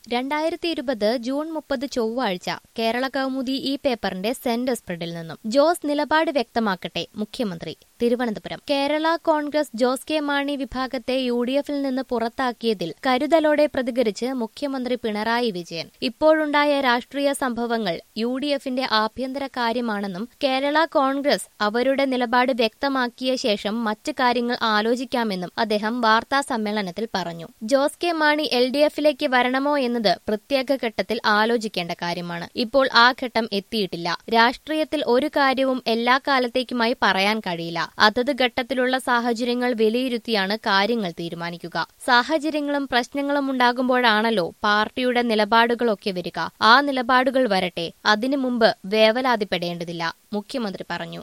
രണ്ടായിരത്തി ഇരുപത് ജൂൺ മുപ്പത് ചൊവ്വാഴ്ച കേരള കൗമുദി ഈ പേപ്പറിന്റെ സെന്റർ സ്പ്രെഡിൽ നിന്നും ജോസ് നിലപാട് വ്യക്തമാക്കട്ടെ മുഖ്യമന്ത്രി തിരുവനന്തപുരം കേരള കോൺഗ്രസ് ജോസ് കെ മാണി വിഭാഗത്തെ യു ഡി എഫിൽ നിന്ന് പുറത്താക്കിയതിൽ കരുതലോടെ പ്രതികരിച്ച് മുഖ്യമന്ത്രി പിണറായി വിജയൻ ഇപ്പോഴുണ്ടായ രാഷ്ട്രീയ സംഭവങ്ങൾ യു ഡി എഫിന്റെ ആഭ്യന്തര കാര്യമാണെന്നും കേരള കോൺഗ്രസ് അവരുടെ നിലപാട് വ്യക്തമാക്കിയ ശേഷം മറ്റു കാര്യങ്ങൾ ആലോചിക്കാമെന്നും അദ്ദേഹം വാർത്താ സമ്മേളനത്തിൽ പറഞ്ഞു Jose K Mani L D എഫിലേക്ക് വരണമോ എന്നത് പ്രത്യേക ഘട്ടത്തിൽ ആലോചിക്കേണ്ട കാര്യമാണ് ഇപ്പോൾ ആ ഘട്ടം എത്തിയിട്ടില്ല രാഷ്ട്രീയത്തിൽ ഒരു കാര്യവും എല്ലാ കാലത്തേക്കുമായി പറയാൻ കഴിയില്ല അതത് ഘട്ടത്തിലുള്ള സാഹചര്യങ്ങൾ വിലയിരുത്തിയാണ് കാര്യങ്ങൾ തീരുമാനിക്കുക സാഹചര്യങ്ങളും പ്രശ്നങ്ങളും ഉണ്ടാകുമ്പോഴാണല്ലോ പാർട്ടിയുടെ നിലപാടുകളൊക്കെ വരിക ആ നിലപാടുകൾ വരട്ടെ അതിനു മുമ്പ് വേവലാതിപ്പെടേണ്ടതില്ല മുഖ്യമന്ത്രി പറഞ്ഞു